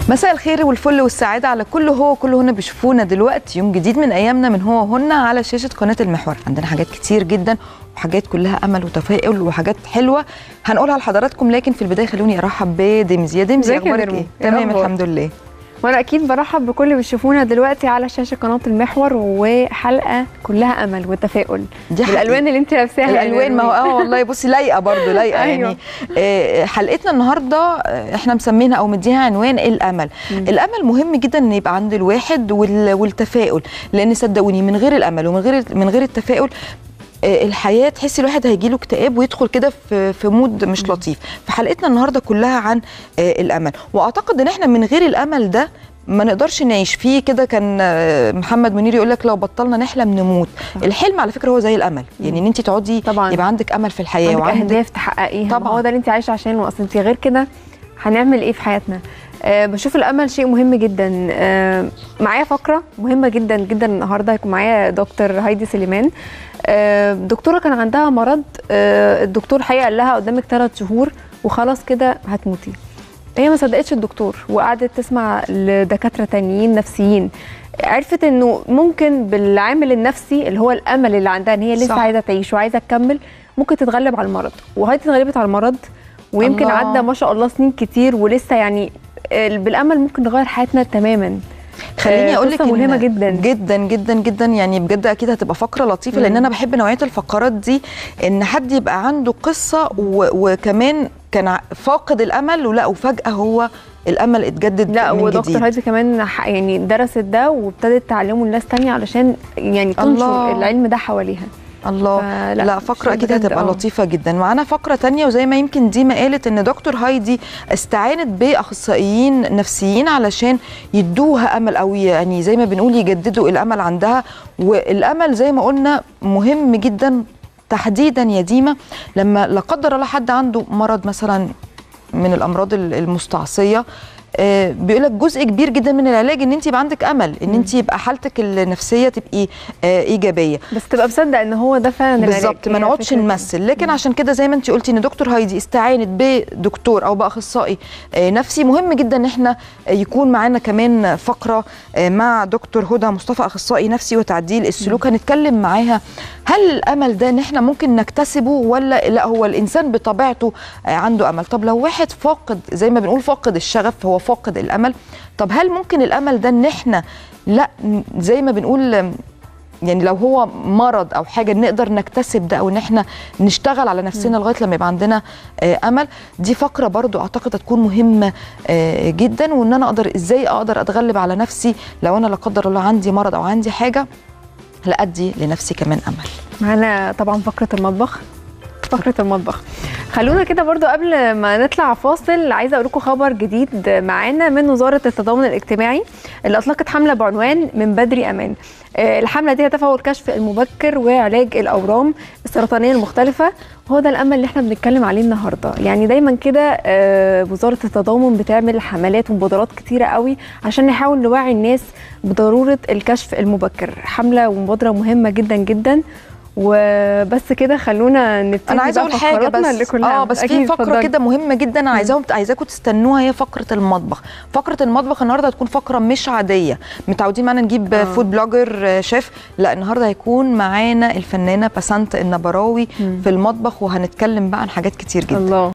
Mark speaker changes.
Speaker 1: مساء الخير والفل والسعادة على كل هو وكل هنا بيشوفونا دلوقتي يوم جديد من أيامنا من هو وهنا على شاشة قناة المحور عندنا حاجات كتير جدا وحاجات كلها أمل وتفاؤل وحاجات حلوة هنقولها لحضراتكم لكن في البداية خلوني أرحب بدمزي يا دمزي
Speaker 2: ازيك يا
Speaker 1: أخبارك
Speaker 2: نرمو؟
Speaker 1: إيه؟
Speaker 2: إيه
Speaker 1: تمام
Speaker 2: الأخبار؟
Speaker 1: الحمد لله
Speaker 2: وانا اكيد برحب بكل اللي بيشوفونا دلوقتي على شاشه قناه المحور وحلقه كلها امل وتفاؤل
Speaker 1: دي حقيقة.
Speaker 2: بالالوان اللي انت لابساها يا
Speaker 1: الالوان ما هو
Speaker 2: نرمين.
Speaker 1: اه والله بصي لايقه برضه لايقه
Speaker 2: أيوة.
Speaker 1: يعني آه، حلقتنا النهارده آه، احنا مسمينها او مديها عنوان الامل الامل مهم جدا ان يبقى عند الواحد وال- والتفاؤل لان صدقوني من غير الامل ومن غير من غير التفاؤل آه، الحياه تحسي الواحد هيجي له اكتئاب ويدخل كده في في مود مش لطيف فحلقتنا النهارده كلها عن آه، الامل واعتقد ان احنا من غير الامل ده ما نقدرش نعيش فيه كده كان آه، محمد منير يقول لك لو بطلنا نحلم نموت الحلم على فكره هو زي الامل يعني ان انت تقعدي
Speaker 2: طبعا.
Speaker 1: يبقى عندك امل في الحياه
Speaker 2: عندك
Speaker 1: وعندك
Speaker 2: اهداف تحققيها
Speaker 1: طبعاً.
Speaker 2: طبعا هو ده اللي انت عايشه عشانه اصل انت غير كده هنعمل ايه في حياتنا أه بشوف الامل شيء مهم جدا أه معايا فقره مهمه جدا جدا النهارده هيكون معايا دكتور هايدي سليمان أه دكتوره كان عندها مرض أه الدكتور حقيقه قال لها قدامك ثلاث شهور وخلاص كده هتموتي هي ما صدقتش الدكتور وقعدت تسمع لدكاتره تانيين نفسيين عرفت انه ممكن بالعامل النفسي اللي هو الامل اللي عندها ان هي لسه
Speaker 1: صح.
Speaker 2: عايزه تعيش وعايزه تكمل ممكن تتغلب على المرض وهايدي اتغلبت على المرض ويمكن
Speaker 1: الله.
Speaker 2: عدى ما شاء الله سنين كتير ولسه يعني ال- بالامل ممكن نغير حياتنا تماما
Speaker 1: خليني
Speaker 2: آه،
Speaker 1: اقول لك
Speaker 2: قصة ملهمة جدا.
Speaker 1: جدا جدا جدا يعني بجد اكيد هتبقى فقره لطيفه لان
Speaker 2: مم.
Speaker 1: انا بحب نوعيه الفقرات دي ان حد يبقى عنده قصه و... وكمان كان ع- فاقد الامل ولا وفجاه هو الامل اتجدد
Speaker 2: لا
Speaker 1: من
Speaker 2: ودكتور
Speaker 1: جديد
Speaker 2: هايدي كمان ح- يعني درست ده وابتدت تعلمه لناس تانية علشان يعني تنشر
Speaker 1: الله.
Speaker 2: العلم ده حواليها
Speaker 1: الله
Speaker 2: فلا،
Speaker 1: لا فقره
Speaker 2: شيء
Speaker 1: اكيد
Speaker 2: بجد
Speaker 1: هتبقى
Speaker 2: آه.
Speaker 1: لطيفه جدا معانا فقره تانية وزي ما يمكن دي ما قالت ان دكتور هايدي استعانت باخصائيين نفسيين علشان يدوها امل او يعني زي ما بنقول يجددوا الامل عندها والامل زي ما قلنا مهم جدا تحديدا يا ديما لما لا قدر الله حد عنده مرض مثلا من الامراض ال- المستعصيه آه، بيقول لك جزء كبير جدا من العلاج ان انت يبقى عندك امل ان انت يبقى حالتك النفسيه تبقي آه، ايجابيه
Speaker 2: بس تبقى مصدق ان هو ده فعلا العلاج
Speaker 1: بالظبط ما
Speaker 2: هي
Speaker 1: نقعدش
Speaker 2: فكرة
Speaker 1: نمثل لكن عشان كده زي ما انت قلتي ان دكتور هايدي استعانت بدكتور او باخصائي آه، نفسي مهم جدا ان احنا آه، يكون معانا كمان فقره آه، مع دكتور هدى مصطفى اخصائي نفسي وتعديل السلوك هنتكلم معاها هل الامل ده ان احنا ممكن نكتسبه ولا لا هو الانسان بطبيعته آه، عنده امل طب لو واحد فاقد زي ما بنقول فاقد الشغف هو فاقد الامل طب هل ممكن الامل ده ان احنا لا ن- زي ما بنقول آم، يعني لو هو مرض او حاجه نقدر نكتسب ده او ان احنا نشتغل على نفسنا لغايه لما يبقى عندنا آه، امل دي فقره برضو اعتقد هتكون مهمه آه، جدا وان انا اقدر ازاي اقدر اتغلب على نفسي لو انا لا قدر الله عندي مرض او عندي حاجه لا ادي لنفسي كمان امل
Speaker 2: معانا طبعا فقره المطبخ فقره المطبخ خلونا كده برضو قبل ما نطلع فاصل عايزه اقول لكم خبر جديد معانا من وزاره التضامن الاجتماعي اللي اطلقت حمله بعنوان من بدري امان آه، الحمله دي هدفها هو الكشف المبكر وعلاج الاورام السرطانيه المختلفه هو ده الامل اللي احنا بنتكلم عليه النهارده يعني دايما كده آه، وزاره التضامن بتعمل حملات ومبادرات كتيره قوي عشان نحاول نوعي الناس بضروره الكشف المبكر حمله ومبادره مهمه جدا جدا وبس كده خلونا نبتدي
Speaker 1: انا عايزه
Speaker 2: بقى
Speaker 1: اقول حاجه
Speaker 2: فقراتنا اللي
Speaker 1: بس
Speaker 2: كلها
Speaker 1: اه بس في
Speaker 2: أكيد،
Speaker 1: فقره
Speaker 2: اتفضلي.
Speaker 1: كده مهمه جدا انا عايزاهم عايزاكم تستنوها هي فقره المطبخ فقره المطبخ النهارده هتكون فقره مش عاديه متعودين معانا نجيب
Speaker 2: آه.
Speaker 1: فود بلوجر آه، شيف لا النهارده هيكون معانا الفنانه بسنت النبراوي
Speaker 2: مم.
Speaker 1: في المطبخ وهنتكلم بقى عن حاجات كتير جدا
Speaker 2: الله